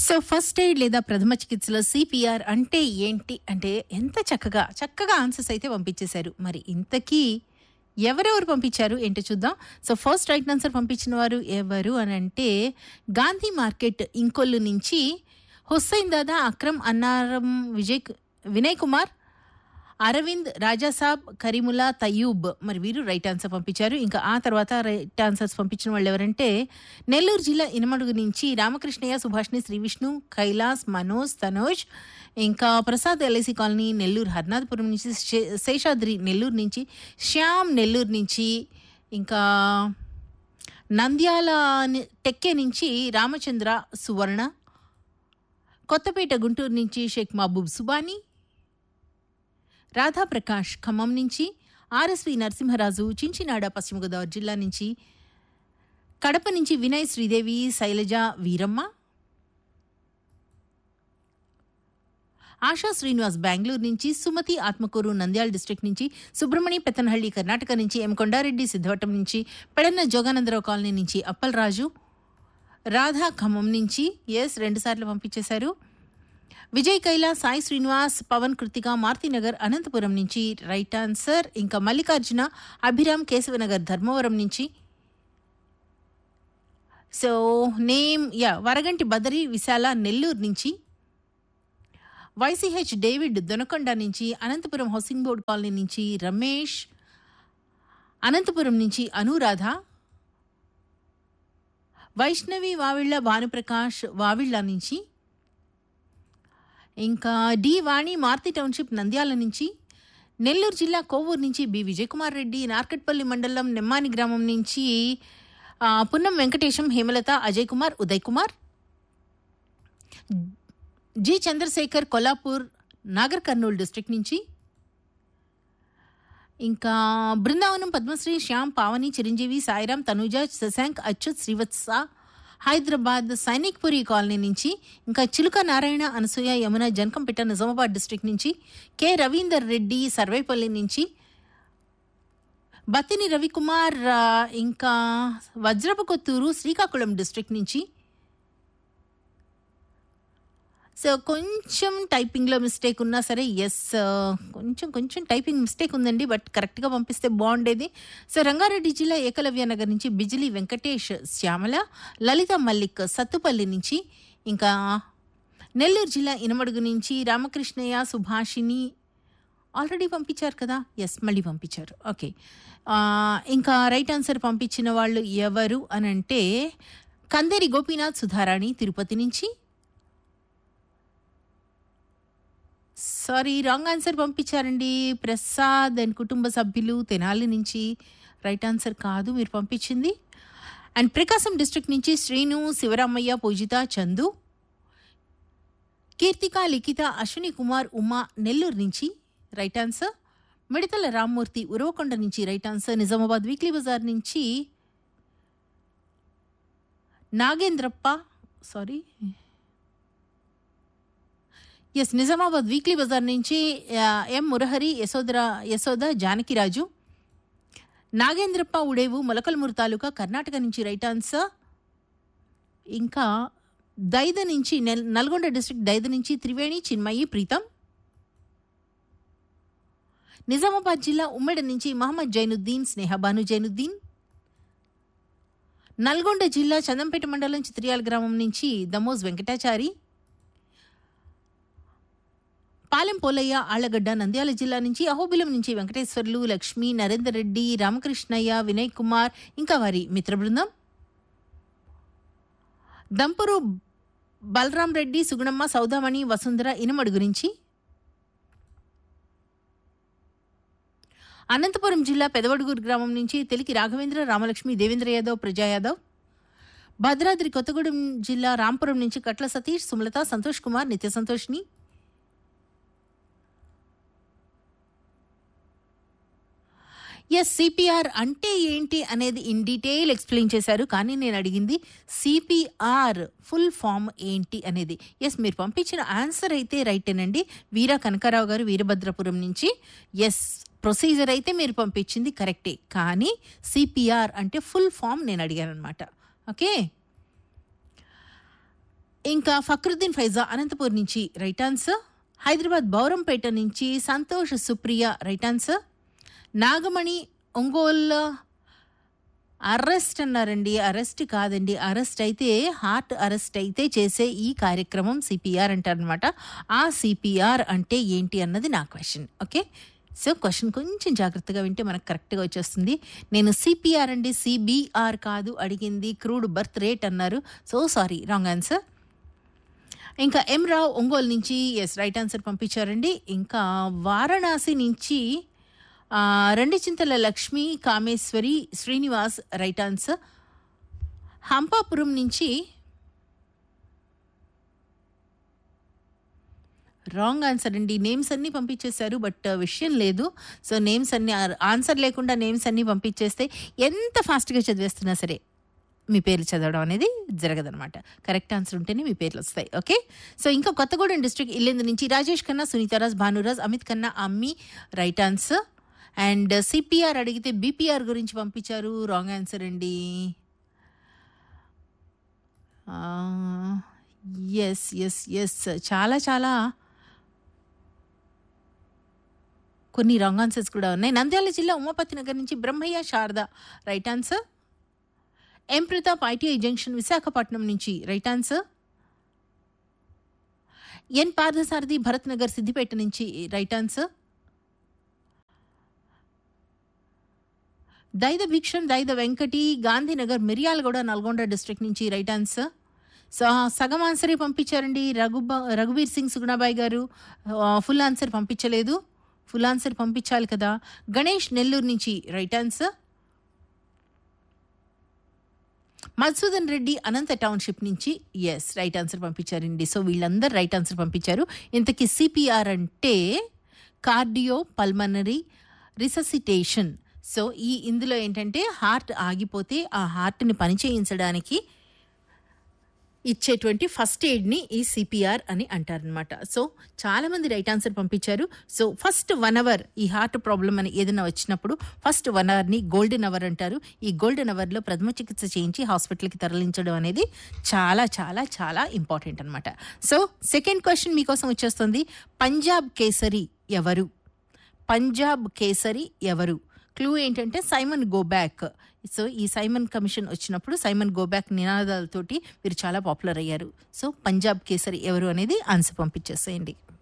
so first aid లేదా ప్రథమ చికిత్సలో సిపిఆర్ అంటే ఏంటి అంటే ఎంత చక్కగా చక్కగా ఆన్సర్స్ అయితే పంపించేశారు మరి ఇంతకీ ఎవరెవరు పంపించారు ఏంటో చూద్దాం సో ఫస్ట్ రైట్ ఆన్సర్ పంపించిన వారు ఎవరు అని అంటే గాంధీ మార్కెట్ ఇంకొల్లు నుంచి హుస్సైన్ దాదా అక్రమ్ అన్నారం విజయ్ వినయ్ కుమార్ అరవింద్ రాజాసాబ్ కరీముల్లా తయూబ్ మరి వీరు రైట్ ఆన్సర్ పంపించారు ఇంకా ఆ తర్వాత రైట్ ఆన్సర్స్ పంపించిన వాళ్ళు ఎవరంటే నెల్లూరు జిల్లా ఇనమడుగు నుంచి రామకృష్ణయ్య సుభాష్ని శ్రీ విష్ణు కైలాస్ మనోజ్ తనోజ్ ఇంకా ప్రసాద్ ఎల్ఐసి కాలనీ నెల్లూరు హర్నాథపురం నుంచి శే- శేషాద్రి నెల్లూరు నుంచి శ్యామ్ నెల్లూరు నుంచి ఇంకా నంద్యాల ని- టెక్కే నుంచి రామచంద్ర సువర్ణ కొత్తపేట గుంటూరు నుంచి షేక్ మహబూబ్ సుబానీ రాధాప్రకాష్ ఖమ్మం నుంచి ఆర్ఎస్వి నరసింహరాజు చించినాడ పశ్చిమ గోదావరి జిల్లా నుంచి కడప నుంచి వినయ్ శ్రీదేవి శైలజ వీరమ్మ ఆశా శ్రీనివాస్ బెంగళూరు నుంచి సుమతి ఆత్మకూరు నంద్యాల డిస్ట్రిక్ట్ నుంచి సుబ్రహ్మణి పెత్తనహళ్లి కర్ణాటక నుంచి ఎం కొండారెడ్డి సిద్ధవటం నుంచి పెడన్న జోగానందరావు కాలనీ నుంచి అప్పలరాజు రాధా ఖమ్మం నుంచి ఎస్ రెండుసార్లు పంపించేశారు విజయ్ కైలా సాయి శ్రీనివాస్ పవన్ కృతిక మారుతినగర్ అనంతపురం నుంచి రైట్ ఆన్సర్ ఇంకా మల్లికార్జున అభిరామ్ కేశవనగర్ ధర్మవరం నుంచి so name yeah Varaganti Badari Vishala Nellore నుంచి వైసీహెచ్ డేవిడ్ దొనకొండ నుంచి అనంతపురం హౌసింగ్ బోర్డ్ కాలనీ నుంచి రమేష్ అనంతపురం నుంచి అనురాధ వైష్ణవి వావిళ్ళ భానుప్రకాష్ వావిళ్ళ నుంచి ఇంకా డి వాణి మార్తి టౌన్షిప్ నంద్యాల నుంచి నెల్లూరు జిల్లా కోవూరు నుంచి బి విజయకుమార్ రెడ్డి నార్కట్పల్లి మండలం నెమ్మాని గ్రామం నుంచి ఆ, పున్నం వెంకటేశం హేమలత అజయ్ కుమార్ ఉదయ్ కుమార్ జి చంద్రశేఖర్ కొల్లాపూర్ నాగర్ కర్నూలు డిస్ట్రిక్ట్ నుంచి ఇంకా బృందావనం పద్మశ్రీ శ్యామ్ పావని చిరంజీవి సాయిరాం తనుజ శశాంక్ అచ్యుత్ శ్రీవత్స హైదరాబాద్ సైనిక్పురి కాలనీ నుంచి ఇంకా చిలుక నారాయణ అనసూయ యమున జనకంపేట నిజామాబాద్ డిస్ట్రిక్ట్ నుంచి కె రవీందర్ రెడ్డి సర్వేపల్లి నుంచి బత్తిని రవికుమార్ ఆ, ఇంకా వజ్రపు కొత్తూరు శ్రీకాకుళం డిస్ట్రిక్ట్ నుంచి సో కొంచెం టైపింగ్లో మిస్టేక్ ఉన్నా సరే ఎస్ కొంచెం కొంచెం టైపింగ్ మిస్టేక్ ఉందండి బట్ కరెక్ట్గా పంపిస్తే బాగుండేది సో రంగారెడ్డి జిల్లా ఏకలవ్య నగర్ నుంచి బిజిలి వెంకటేష్ శ్యామల లలిత మల్లిక్ సత్తుపల్లి నుంచి ఇంకా నెల్లూరు జిల్లా ఇనమడుగు నుంచి రామకృష్ణయ్య సుభాషిని ఆల్రెడీ పంపించారు కదా ఎస్ మళ్ళీ పంపించారు ఓకే ఆ, ఇంకా రైట్ ఆన్సర్ పంపించిన వాళ్ళు ఎవరు అని అంటే కందేరి గోపీనాథ్ సుధారాణి తిరుపతి నుంచి సారీ రాంగ్ ఆన్సర్ పంపించారండి ప్రసాద్ అండ్ కుటుంబ సభ్యులు తెనాలి నుంచి రైట్ ఆన్సర్ కాదు మీరు పంపించింది అండ్ ప్రకాశం డిస్ట్రిక్ట్ నుంచి శ్రీను శివరామయ్య పూజిత చందు కీర్తిక లిఖిత అశ్విని కుమార్ ఉమా నెల్లూరు నుంచి రైట్ ఆన్సర్ మిడతల రామ్మూర్తి ఉరవకొండ నుంచి right answer Nizamabad weekly Bazaar నుంచి Nagendrappa sorry yes Nizamabad weekly Bazaar నుంచి ఆ, ఎం మురహరి యశోదరా యశోద జానకిరాజు నాగేంద్రప్ప ఉడేవు మొలకల్మూరు తాలూకా కర్ణాటక నుంచి రైట్ ఆన్సర్ ఇంకా దైద నుంచి నెల్- నల్గొండ డిస్ట్రిక్ట్ దైద నుంచి త్రివేణి చిన్మయి ప్రీతం నిజామాబాద్ జిల్లా ఉమ్మడి నుంచి మహమ్మద్ జైనుద్దీన్ స్నేహబాను జైనుద్దీన్ నల్గొండ జిల్లా చందంపేట మండలం చిత్రియాల గ్రామం నుంచి దమోజ్ వెంకటాచారి పాలెం పోలయ్య ఆళ్లగడ్డ నంద్యాల జిల్లా నుంచి అహోబిలం నుంచి వెంకటేశ్వర్లు లక్ష్మి నరేందర్ రెడ్డి రామకృష్ణయ్య వినయ్ కుమార్ ఇంకా వారి మిత్ర బృందం దంపరు బలరాం రెడ్డి సుగుణమ్మ సౌదామణి వసుంధర ఇనమడు గురించి అనంతపురం జిల్లా పెదవడుగూరు గ్రామం నుంచి తెలికి రాఘవేంద్ర రామలక్ష్మి దేవేంద్ర యాదవ్ ప్రజా యాదవ్ భద్రాద్రి కొత్తగూడెం జిల్లా రాంపురం నుంచి కట్ల సతీష్ సుమలత సంతోష్ కుమార్ నిత్య సంతోష్ని ఎస్ సిపిఆర్ అంటే ఏంటి అనేది ఇన్ డీటెయిల్ ఎక్స్ప్లెయిన్ చేశారు కానీ నేను అడిగింది సిపిఆర్ ఫుల్ ఫామ్ ఏంటి అనేది ఎస్ మీరు పంపించిన ఆన్సర్ అయితే రైటేనండి వీర కనకారావు గారు వీరభద్రపురం నుంచి ఎస్ ప్రొసీజర్ అయితే మీరు పంపించింది కరెక్టే కానీ సిపిఆర్ అంటే ఫుల్ ఫామ్ నేను అడిగాను అనమాట ఓకే ఇంకా ఫక్రుద్దీన్ ఫైజా అనంతపూర్ నుంచి రైట్ ఆన్సర్ హైదరాబాద్ బౌరంపేట నుంచి Santosh Supriya right answer Nagamani Ongole arrest అన్నారండి అరెస్ట్ కాదండి అరెస్ట్ అయితే హార్ట్ అరెస్ట్ అయితే చేసే ఈ కార్యక్రమం సిపిఆర్ అంటారనమాట ఆ సిపిఆర్ అంటే ఏంటి అన్నది నా క్వశ్చన్ ఓకే సో క్వశ్చన్ కొంచెం జాగ్రత్తగా వింటే మనకు కరెక్ట్గా వచ్చేస్తుంది నేను సిపిఆర్ అండి సిబిఆర్ కాదు అడిగింది క్రూడ్ బర్త్ రేట్ అన్నారు సో సారీ రాంగ్ ఆన్సర్ ఇంకా ఎం రావు ఒంగోలు నుంచి ఎస్ రైట్ ఆన్సర్ పంపించారండి ఇంకా వారణాసి నుంచి ఆ, రెండు చింతల లక్ష్మి కామేశ్వరి శ్రీనివాస్ రైట్ ఆన్సర్ హంపాపురం నుంచి రాంగ్ ఆన్సర్ అండి నేమ్స్ అన్నీ పంపించేశారు బట్ విషయం లేదు సో నేమ్స్ అన్ని ఆన్సర్ లేకుండా నేమ్స్ అన్నీ పంపించేస్తే ఎంత ఫాస్ట్గా చదివేస్తున్నా సరే మీ పేర్లు చదవడం అనేది జరగదనమాట కరెక్ట్ ఆన్సర్ ఉంటేనే మీ పేర్లు వస్తాయి ఓకే సో ఇంకా కొత్తగూడెం డిస్ట్రిక్ట్ ఇల్లందు నుంచి రాజేష్ ఖన్నా సునీతారాజ్ భానురాజ్ అమిత్ ఖన్నా అమ్మి రైట్ ఆన్సర్ అండ్ సిపిఆర్ అడిగితే బీపీఆర్ గురించి పంపించారు రాంగ్ ఆన్సర్ అండి ఎస్ ఎస్ ఎస్ చాలా చాలా కొన్ని రాంగ్ ఆన్సర్స్ కూడా ఉన్నాయి నంద్యాల జిల్లా ఉమాపతి నగర్ నుంచి Brahmaiah Sharada right answer M Pratap ITI junction Visakhapatnam నుంచి right answer N Parthasarathi Bharat Nagar Siddipet నుంచి right answer Daida Bhiksham Daida Venkati Gandhinagar Miryalaguda Nalgonda district నుంచి రైట్ ఆన్సర్ సో సగం ఆన్సరే పంపించారండి రఘుబా రఘుబీర్ సింగ్ సుగుణాబాయ్ గారు ఆ, ఫుల్ ఆన్సర్ పంపించలేదు ఫుల్ ఆన్సర్ పంపించాలి కదా గణేష్ నెల్లూరు నుంచి right answer Madhusudan Reddy Anantha township నుంచి ఎస్ రైట్ ఆన్సర్ పంపించారండి సో వీళ్ళందరూ రైట్ ఆన్సర్ పంపించారు ఇంతకీ సిపిఆర్ అంటే కార్డియో పల్మనరీ రిససిటేషన్ సో ఈ ఇందులో ఏంటంటే హార్ట్ ఆగిపోతే ఆ హార్ట్ని పనిచేయించడానికి ఇచ్చేటువంటి ఫస్ట్ ఎయిడ్ని ఈ సిపిఆర్ అని అంటారనమాట సో చాలా మంది రైట్ ఆన్సర్ పంపించారు సో ఫస్ట్ వన్ అవర్ ఈ హార్ట్ ప్రాబ్లం అని ఏదైనా వచ్చినప్పుడు ఫస్ట్ వన్ అవర్ని గోల్డెన్ అవర్ అంటారు ఈ గోల్డెన్ అవర్లో ప్రథమ చికిత్స చేయించి హాస్పిటల్కి తరలించడం అనేది చాలా చాలా చాలా ఇంపార్టెంట్ అనమాట సో సెకండ్ క్వశ్చన్ మీకోసం వచ్చేస్తుంది పంజాబ్ కేసరి ఎవరు పంజాబ్ కేసరి ఎవరు క్లూ ఏంటంటే సైమన్ గోబ్యాక్ సో ఈ సైమన్ కమిషన్ వచ్చినప్పుడు సైమన్ గోబ్యాక్ నినాదాలతోటి వీరు చాలా పాపులర్ అయ్యారు సో పంజాబ్ కేసరి ఎవరు అనేది ఆన్సర్ పంపించేసేయండి